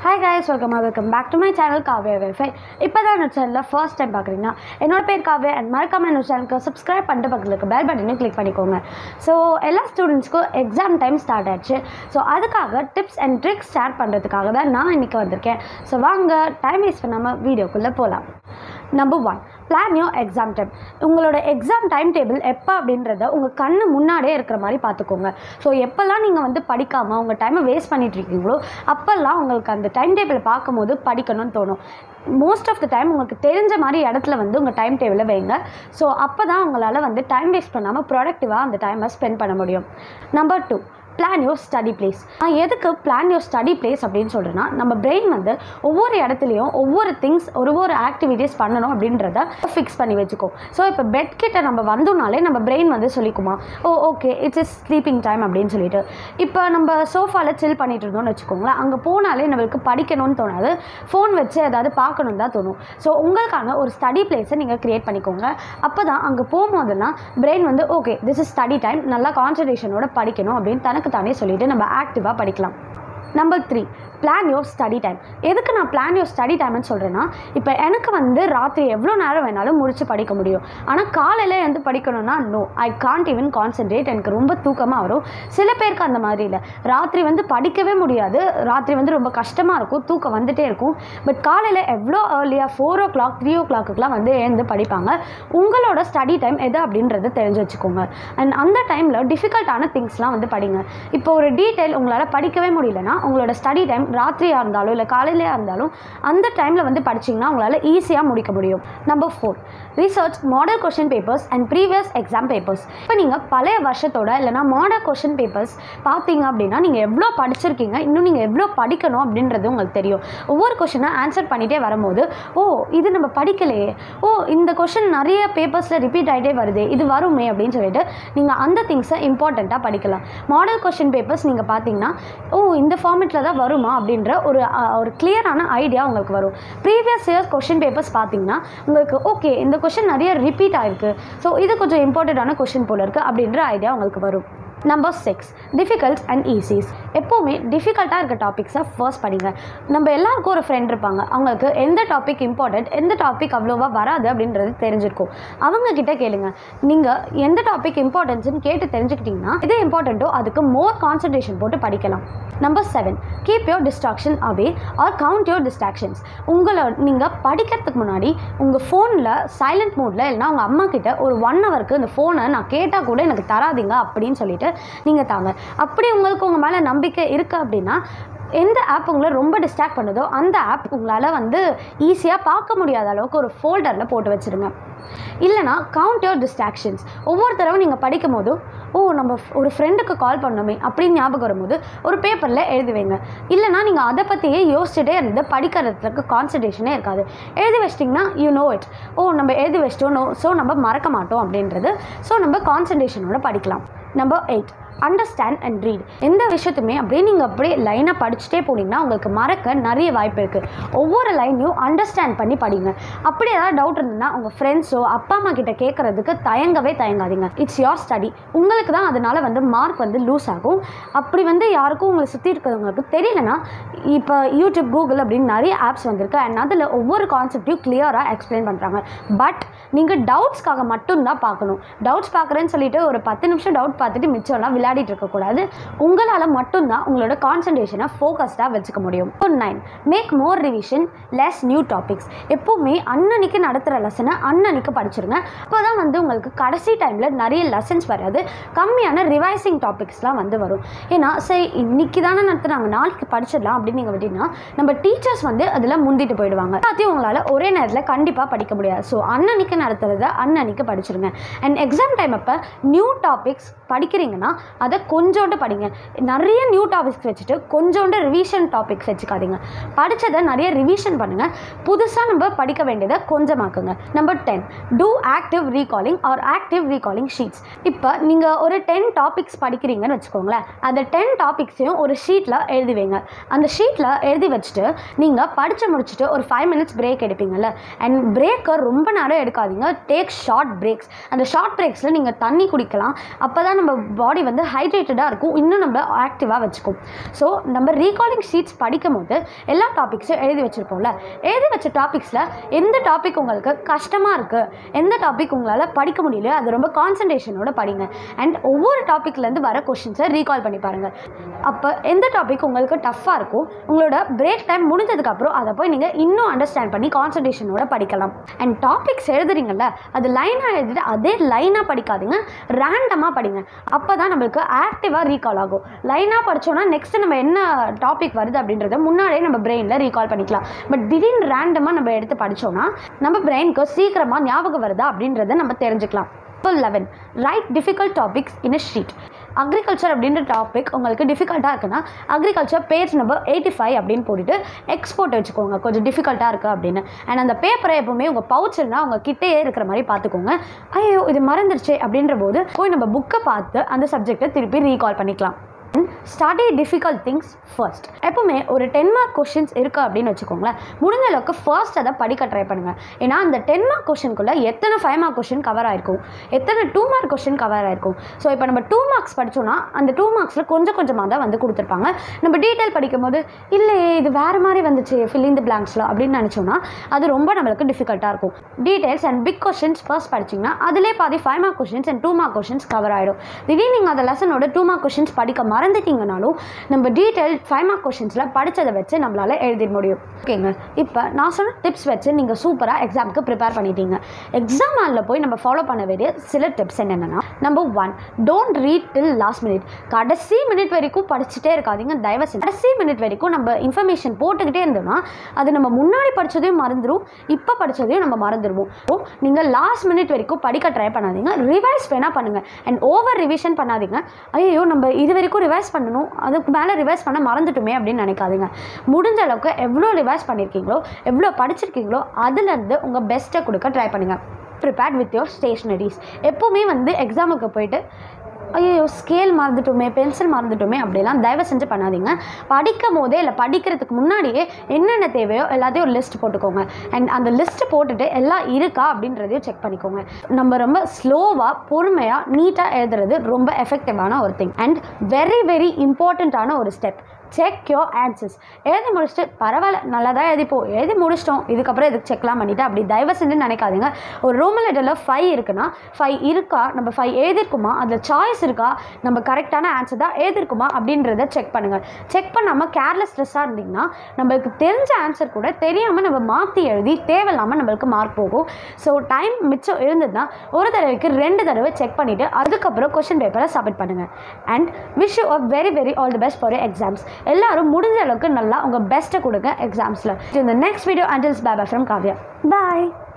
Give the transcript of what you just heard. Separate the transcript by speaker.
Speaker 1: hi guys welcome welcome back to my channel Kavya wifi இப்போ தான் என்னோட சேனலில் ஃபர்ஸ்ட் டைம் பார்க்குறீங்கன்னா என்னோட பேர் காவ்யா அண்ட் மறக்காம என்னோட சேனலுக்கு சப்ஸ்கிரைப் பண்ணிட்டு பக்கத்தில் இருக்க பெல் பட்டனையும் கிளிக் பண்ணிக்கோங்க ஸோ எல்லா ஸ்டூடெண்ட்ஸ்க்கும் எக்ஸாம் டைம் ஸ்டார்ட் ஆச்சு ஸோ அதுக்காக டிப்ஸ் அண்ட் ட்ரிக்ஸ் ஷேர் பண்ணுறதுக்காக தான் நான் இன்றைக்கி வந்திருக்கேன் ஸோ வாங்க டைம் வேஸ்ட் பண்ணாமல் வீடியோக்குள்ளே போகலாம் number one plan your exam time உங்களோட எக்ஸாம் டைம் டேபிள் எப்போ அப்படின்றத உங்கள் கண்ணு முன்னாடியே இருக்கிற மாதிரி பார்த்துக்கோங்க ஸோ எப்போல்லாம் நீங்கள் வந்து படிக்காமல் உங்கள் டைமை வேஸ்ட் பண்ணிட்டு இருக்கீங்களோ அப்போல்லாம் உங்களுக்கு அந்த டைம் டேபிளை பார்க்கும்போது படிக்கணும்னு தோணும் மோஸ்ட் ஆஃப் த டைம் உங்களுக்கு தெரிஞ்ச மாதிரி இடத்துல வந்து உங்கள் டைம் டேபிளை வைங்க ஸோ அப்போ தான் உங்களால் வந்து டைம் வேஸ்ட் பண்ணாமல் ப்ரொடக்டிவாக அந்த டைமை ஸ்பெண்ட் பண்ண முடியும் number two plan your study place நான் எதுக்கு பிளான் யோர் ஸ்டடி பிளேஸ் அப்படின்னு சொல்கிறேன்னா நம்ம பிரெயின் வந்து ஒவ்வொரு இடத்துலையும் ஒவ்வொரு திங்ஸ் ஒரு ஒரு ஆக்டிவிட்டீஸ் பண்ணணும் அப்படின்றத ஃபிக்ஸ் பண்ணி வச்சுக்கோ ஸோ இப்போ பெட் கிட்ட நம்ம வந்தோம்னாலே நம்ம பிரெயின் வந்து சொல்லிக்குமா oh okay it's is sleeping time அப்படின்னு சொல்லிட்டு இப்போ நம்ம சோஃபாவில் சில் பண்ணிட்டு இருந்தோம்னு வச்சுக்கோங்களேன் அங்கே போனாலே நம்மளுக்கு படிக்கணும்னு தோணாது ஃபோன் வச்சு ஏதாவது பார்க்கணும் தான் தோணும் ஸோ உங்களுக்கான ஒரு ஸ்டடி பிளேஸை நீங்கள் க்ரியேட் பண்ணிக்கோங்க அப்போ தான் அங்கே போகும்போதெல்லாம் பிரெயின் வந்து okay this is study time நல்லா கான்சன்ட்ரேஷனோட படிக்கணும் அப்படின்னு தனக்கு தானே சொல்லிட்டு நம்ம ஆக்டிவாக படிக்கலாம் number three plan your study time எதுக்கு நான் பிளான் யோர் ஸ்டடி டைம்னு சொல்கிறேன்னா இப்போ எனக்கு வந்து ராத்திரி எவ்வளோ நேரம் வேணாலும் முடிச்சு படிக்க முடியும் ஆனால் காலையில் எழுந்து படிக்கணும்னா no I can't even concentrate எனக்கு ரொம்ப தூக்கமாக வரும் சில பேருக்கு அந்த மாதிரி இல்லை ராத்திரி வந்து படிக்கவே முடியாது ராத்திரி வந்து ரொம்ப கஷ்டமாக இருக்கும் தூக்கம் வந்துட்டே இருக்கும் பட் காலையில் எவ்வளோ ஏர்லியாக ஃபோர் ஓ கிளாக் த்ரீ ஓ கிளாக்குலாம் வந்து எழுந்து படிப்பாங்க உங்களோட ஸ்டடி டைம் எது அப்படின்றத தெரிஞ்சு வச்சுக்கோங்க அண்ட் அந்த டைமில் டிஃபிகல்ட்டான திங்ஸ்லாம் வந்து படிங்க இப்போ ஒரு டீட்டெயில் உங்களால் படிக்கவே முடியலன்னா உங்களோட ஸ்டடி டைம் ராத்திரியாக இருந்தாலும் இல்லை காலையிலையாக இருந்தாலும் அந்த டைமில் வந்து படிச்சிங்கன்னா உங்களால் ஈஸியாக முடிக்க முடியும் number four research model question papers and previous exam papers இப்போ நீங்கள் பழைய வருஷத்தோட இல்லைனா மாடல் கொஷின் பேப்பர்ஸ் பார்த்தீங்க அப்படின்னா நீங்கள் எவ்வளோ படிச்சிருக்கீங்க இன்னும் நீங்கள் எவ்வளோ படிக்கணும் அப்படின்றது உங்களுக்கு தெரியும் ஒவ்வொரு கொஷினை ஆன்சர் பண்ணிகிட்டே வரும்போது ஓ இது நம்ம படிக்கலையே ஓ இந்த கொஷின் நிறைய பேப்பர்ஸில் ரிப்பீட் ஆகிட்டே வருது இது வருமே அப்படின்னு சொல்லிட்டு நீங்கள் அந்த திங்ஸை இம்பார்ட்டண்ட்டாக படிக்கலாம் மாடல் கொஷின் பேப்பர்ஸ் நீங்கள் பார்த்தீங்கன்னா ஓ இந்த ஃபார்மெட்டில் தான் வருமா அப்படின்ற ஒரு அஹ், ஒரு கிளியரான ஐடியா உங்களுக்கு வரும் ப்ரீவியஸ் இயர்ஸ் கொஷின் பேப்பர்ஸ் பார்த்தீங்கன்னா உங்களுக்கு ஓகே இந்த கொஷின் நிறைய ரிப்பீட் ஆயிருக்கு ஸோ இது கொஞ்சம் இம்பார்ட்டண்ட்டான கொஷின் போல இருக்குது அப்படின்ற ஐடியா உங்களுக்கு வரும் number six difficult and easies எப்போவுமே டிஃபிகல்ட்டாக இருக்க டாபிக்ஸை ஃபர்ஸ்ட் படிங்க நம்ம எல்லாருக்கும் ஒரு ஃப்ரெண்ட் இருப்பாங்க அவங்களுக்கு எந்த டாபிக் இம்பார்ட்டண்ட் எந்த டாபிக் அவ்வளோவா வராது அப்படின்றது தெரிஞ்சிருக்கும் அவங்க கிட்ட கேளுங்க நீங்கள் எந்த டாபிக் இம்பார்ட்டன்ஸ்னு கேட்டு தெரிஞ்சுக்கிட்டிங்கன்னா எது இம்பார்ட்டண்ட்டோ அதுக்கு மோர் கான்சன்ட்ரேஷன் போட்டு படிக்கலாம் number seven keep your distraction away or count your distractions உங்களை நீங்கள் படிக்கிறதுக்கு முன்னாடி உங்கள் ஃபோனில் சைலண்ட் மோடில் இல்லைனா உங்கள் அம்மா கிட்ட ஒரு ஒன் ஹவருக்கு இந்த ஃபோனை நான் கேட்டால் கூட எனக்கு தராதீங்க அப்படின்னு சொல்லிட்டு நீங்கள் தாங்க அப்படி உங்களுக்கு உங்கள் மேலே நம்பிக்கை இருக்குது அப்படின்னா எந்த ஆப் உங்களை ரொம்ப டிஸ்ட்ராக்ட் பண்ணுதோ அந்த ஆப் உங்களால் வந்து ஈஸியாக பார்க்க முடியாத அளவுக்கு ஒரு ஃபோல்டரில் போட்டு வச்சுருங்க இல்லைனா கவுண்ட் யோர் டிஸ்ட்ராக்ஷன்ஸ் ஒவ்வொரு தடவை நீங்கள் படிக்கும் போதும் ஓ நம்ம ஒரு ஃப்ரெண்டுக்கு கால் பண்ணோமே அப்படின்னு ஞாபகம் வரும்போது ஒரு பேப்பரில் எழுதி வைங்க இல்லைனா நீங்கள் அதை பற்றியே யோசிச்சுட்டே இருந்து படிக்கிறதுக்கு கான்சன்ட்ரேஷனே இருக்காது எழுதி வச்சிட்டிங்கன்னா யூ நோ இட் ஓ நம்ம எழுதி வச்சிட்டோம் நோ ஸோ நம்ம மறக்க மாட்டோம் அப்படின்றது ஸோ நம்ம கான்சன்ட்ரேஷனோட படிக்கலாம் number eight understand and read எந்த விஷயத்துமே அப்படியே நீங்கள் அப்படியே லைனாக படிச்சுட்டே போனீங்கன்னா உங்களுக்கு மறக்க நிறைய வாய்ப்பு இருக்குது ஒவ்வொரு லைனையும் அண்டர்ஸ்டாண்ட் பண்ணி படிங்க அப்படி ஏதாவது டவுட் இருந்ததுன்னா உங்கள் ஃப்ரெண்ட்ஸோ அப்பா அம்மா கிட்ட கேட்குறதுக்கு தயங்கவே தயங்காதீங்க இட்ஸ் யோர் ஸ்டடி உங்களுக்கு தான் அதனால வந்து மார்க் வந்து லூஸ் ஆகும் அப்படி வந்து யாருக்கும் உங்களை சுற்றி இருக்கிறவங்களுக்கு தெரியலனா இப்போ யூடியூப் கூகுள் அப்படின்னு நிறைய ஆப்ஸ் வந்திருக்கு அண்ட் அதில் ஒவ்வொரு கான்செப்டையும் கிளியராக எக்ஸ்பிளைன் பண்ணுறாங்க பட் நீங்கள் டவுட்ஸ்க்காக மட்டும்தான் பார்க்கணும் டவுட்ஸ் பார்க்குறேன்னு சொல்லிட்டு ஒரு பத்து நிமிஷம் டவுட் பார்த்துட்டு மிச்சம்லாம் விளையாடிட்டு இருக்கக்கூடாது உங்களால் மட்டும்தான் உங்களோட கான்சன்ட்ரேஷனை ஃபோக்கஸ்டாக வச்சுக்க முடியும் nine make more revision less new topics எப்போவுமே அன்னன்னைக்கு நடத்துகிற லெசனை அன்னன்னைக்கு படிச்சிருங்க அப்போ தான் வந்து உங்களுக்கு கடைசி டைமில் நிறைய லெசன்ஸ் வராது கம்மியான ரிவைசிங் டாபிக்ஸ்லாம் வந்து வரும் ஏன்னா சரி இன்னைக்கு தானே நடத்துனாங்க நாளைக்கு படிச்சிடலாம் அப்படின்னு நீங்கள் விட்டீங்கன்னா நம்ம டீச்சர்ஸ் வந்து அதில் முந்திட்டு போயிடுவாங்க எல்லாத்தையும் உங்களால் ஒரே நேரத்தில் கண்டிப்பாக படிக்க முடியாது ஸோ அன்னன்னைக்கு நடத்துறத அன்னன்னைக்கு படிச்சிருங்க அண்ட் எக்ஸாம் டைம் அப்போ நியூ டாபிக்ஸ் படிக்கிறீங்கன்னா அதை கொஞ்சோண்டு படிங்க நிறைய நியூ டாபிக்ஸ் வச்சுட்டு கொஞ்சோண்டு ரிவிஷன் டாபிக்ஸ் வச்சுக்காதீங்க படித்ததை நிறைய ரிவிஷன் பண்ணுங்கள் புதுசாக நம்ம படிக்க வேண்டியதை கொஞ்சமாக்குங்க number ten do active recalling or active recalling sheets இப்போ நீங்கள் ஒரு டென் டாபிக்ஸ் படிக்கிறீங்கன்னு வச்சுக்கோங்களேன் அந்த டென் டாபிக்ஸையும் ஒரு ஷீட்டில் எழுதி வைங்க அந்த ஷீட்டில் எழுதி வச்சுட்டு நீங்கள் படித்து முடிச்சுட்டு ஒரு ஃபைவ் மினிட்ஸ் பிரேக் எடுப்பீங்கல்ல அண்ட் பிரேக்கை ரொம்ப நேரம் எடுக்காதீங்க டேக் ஷார்ட் பிரேக்ஸ் அந்த ஷார்ட் பிரேக்ஸில் நீங்கள் தண்ணி குடிக்கலாம் அப்போ தான் நம்ம பாடி வந்து ஹைட்ரேட்டடாக இருக்கும் இன்னும் நம்ம ஆக்டிவாக வச்சுக்கும் ஸோ நம்ம ரீகாலிங் ஷீட்ஸ் படிக்கும் போது எல்லா டாபிக்ஸும் எழுதி வச்சுருப்போம்ல எழுதி வச்ச டாபிக்ஸில் எந்த டாபிக் உங்களுக்கு கஷ்டமாக இருக்குது எந்த டாபிக் உங்களால் படிக்க முடியல அது ரொம்ப கான்சன்ட்ரேஷனோட படிங்க அண்ட் ஒவ்வொரு டாப்பிக்லேருந்து வர கொஷின்ஸை ரீகால் பண்ணி பாருங்கள் அப்போ எந்த டாபிக் உங்களுக்கு டஃப்பாக இருக்கும் உங்களோட பிரேக் டைம் முடிஞ்சதுக்கப்புறம் அதை போய் நீங்கள் இன்னும் அண்டர்ஸ்டாண்ட் பண்ணி கான்சன்ட்ரேஷனோட படிக்கலாம் அண்ட் டாபிக்ஸ் எழுதுறீங்கல்ல அது லைனாக எழுதிட்டு அதே லைனாக படிக்காதீங்க ரேண்டமாக படிங்க அப்போ தான் நம்மளுக்கு ஆக்டிவாக ரீகால் ஆகும் லைனாக படித்தோன்னா நெக்ஸ்ட் நம்ம என்ன டாபிக் வருது அப்படின்றத முன்னாடியே நம்ம பிரெயினில் ரீகால் பண்ணிக்கலாம் பட் திடீர்னு ரேண்டமாக நம்ம எடுத்து படித்தோன்னா நம்ம பிரெயினுக்கு சீக்கிரமாக ஞாபகம் வருதா அப்படின்றத நம்ம தெரிஞ்சுக்கலாம் இப்போ eleven write difficult topics in a sheet agriculture அப்படின்ற டாபிக் உங்களுக்கு டிஃபிகல்ட்டாக இருக்குன்னா agriculture page number eighty five அப்படின்னு போட்டுட்டு எக்ஸ்போர்ட் வச்சுக்கோங்க கொஞ்சம் டிஃபிகல்ட்டாக இருக்குது அப்படின்னு அண்ட் அந்த பேப்பரை எப்பவுமே உங்கள் பவுச்சுன்னா உங்கள் கிட்டேயே இருக்கிற மாதிரி பார்த்துக்கோங்க ஐயோ இது மறந்துருச்சு அப்படின்ற போது போய் நம்ம புக்கை பார்த்து அந்த சப்ஜெக்டை திருப்பி ரீகால் பண்ணிக்கலாம் ஸ்டடி டிஃபிகல்ட் திங்ஸ் ஃபர்ஸ்ட் எப்பவுமே ஒரு டென் மார்க் கொஷின்ஸ் இருக்குது அப்படின்னு வச்சுக்கோங்களேன் முடிஞ்ச அளவுக்கு ஃபர்ஸ்ட் அதை படிக்க ட்ரை பண்ணுங்கள் ஏன்னா அந்த டென் மார்க் கொஷினுக்குள்ளே எத்தனை ஃபைவ் மார்க் கொஷின் கவர் ஆயிருக்கும் எத்தனை டூ மார்க் கொஷின் கவர் ஆயிருக்கும் ஸோ இப்போ நம்ம டூ மார்க்ஸ் படித்தோம்னா அந்த டூ மார்க்ஸில் கொஞ்சம் கொஞ்சமாக தான் வந்து கொடுத்துருப்பாங்க நம்ம டீட்டெயில் படிக்கும் போது இல்லையே இது வேறு மாதிரி வந்துச்சு ஃபில்லிங் தி பிளாங்க்ஸில் அப்படின்னு நினச்சோன்னா அது ரொம்ப நம்மளுக்கு டிஃபிகல்ட்டாக இருக்கும் details and big questions first படிச்சிங்கன்னா அதிலே பாதி five mark questions and two mark questions cover ஆகிடும் திடீர்னு நீங்கள் அந்த லெசனோட டூ மார்க் கொஷின்ஸ் படிக்க மறந்துட்டீங்கனாலும் நம்ம டீட்டெயில் ஃபைவ் மார்க் கொஷின்ஸில் படித்ததை வச்சு நம்மளால் எழுதிட முடியும் ஓகேங்க இப்போ நான் சொன்ன டிப்ஸ் வச்சு நீங்கள் சூப்பராக எக்ஸாமுக்கு ப்ரிப்பேர் பண்ணிட்டீங்க எக்ஸாம் ஹாலில் போய் நம்ம ஃபாலோ பண்ண வேண்டிய சில டிப்ஸ் என்னென்னா number one don't read till last minute கடைசி மினிட் வரைக்கும் படிச்சுட்டே இருக்காதீங்க தயவு செஞ்சு கடைசி மினிட் வரைக்கும் நம்ம இன்ஃபர்மேஷன் போட்டுக்கிட்டே இருந்தோம்னா அது நம்ம முன்னாடி படித்ததையும் மறந்துடும் இப்போ படித்ததையும் நம்ம மறந்துடுவோம் ஸோ நீங்கள் லாஸ்ட் மினிட் வரைக்கும் படிக்க ட்ரை பண்ணாதீங்க ரிவைஸ் வேணால் பண்ணுங்கள் அண்ட் ஓவர் ரிவிஷன் பண்ணாதீங்க ஐயோ நம்ம இது வரைக்கும் ரிவைஸ் பண்ணணும் அதுக்கு மேலே ரிவைஸ் பண்ண மறந்துட்டுமே அப்படின்னு நினைக்காதீங்க முடிஞ்ச அளவுக்கு எவ்வளோ ரிவைஸ் பண்ணியிருக்கீங்களோ எவ்வளோ படிச்சிருக்கீங்களோ அதுலேருந்து உங்கள் பெஸ்ட்டை கொடுக்க ட்ரை பண்ணுங்கள் ப்ரிப்பேர்ட் வித் யோர் ஸ்டேஷ்னரிஸ் எப்போவுமே வந்து எக்ஸாமுக்கு போயிட்டு ஐயோ ஸ்கேல் மறந்துட்டோமே பென்சில் மறந்துட்டோமே அப்படிலாம் தயவு செஞ்சு பண்ணாதீங்க படிக்கும் போதே இல்லை படிக்கிறதுக்கு முன்னாடியே என்னென்ன தேவையோ எல்லாத்தையும் ஒரு லிஸ்ட் போட்டுக்கோங்க அண்ட் அந்த லிஸ்ட் போட்டுட்டு எல்லாம் இருக்கா அப்படின்றதையும் செக் பண்ணிக்கோங்க நம்ம ரொம்ப ஸ்லோவாக பொறுமையாக நீட்டாக எழுதுறது ரொம்ப எஃபெக்டிவான ஒரு திங் அண்ட் வெரி வெரி இம்பார்ட்டண்ட்டான ஒரு ஸ்டெப் செக் யோர் ஆன்சர்ஸ் எழுதி முடிச்சுட்டு பரவாயில்ல நல்லா தான் எழுதிப்போம் எழுதி முடிச்சிட்டோம் இதுக்கப்புறம் இதுக்கு செக்லாம் பண்ணிவிட்டு அப்படி தயவு செஞ்சு நினைக்காதீங்க ஒரு ரூம் லெட்டரில் ஃபைவ் இருக்குன்னா ஃபைவ் இருக்கா நம்ம ஃபைவ் எழுதிருக்குமா அதில் சாய்ஸ் இருக்கா நம்ம கரெக்டான ஆன்சர் தான் எழுதிருக்குமா அப்படின்றத செக் பண்ணுங்கள் செக் பண்ணாமல் கேர்லெஸ்லெஸ்ஸாக இருந்தீங்கன்னா நம்மளுக்கு தெரிஞ்ச ஆன்சர் கூட தெரியாமல் நம்ம மாற்றி எழுதி தேவையில்லாமல் நம்மளுக்கு மார்க் போகும் ஸோ டைம் மிச்சம் இருந்ததுன்னா ஒரு தடவைக்கு ரெண்டு தடவை செக் பண்ணிவிட்டு அதுக்கப்புறம் கொஷின் பேப்பரை சப்மிட் பண்ணுங்கள் and wish you a very very all the best for exams எல்லாரும் முடிஞ்ச அளவுக்கு நல்லா உங்கள் பெஸ்ட்டை கொடுங்க எக்ஸாம்ஸில் இந்த நெக்ஸ்ட் வீடியோ அண்டில்ஸ் பேபா ஃப்ரம் காவ்யா பாய்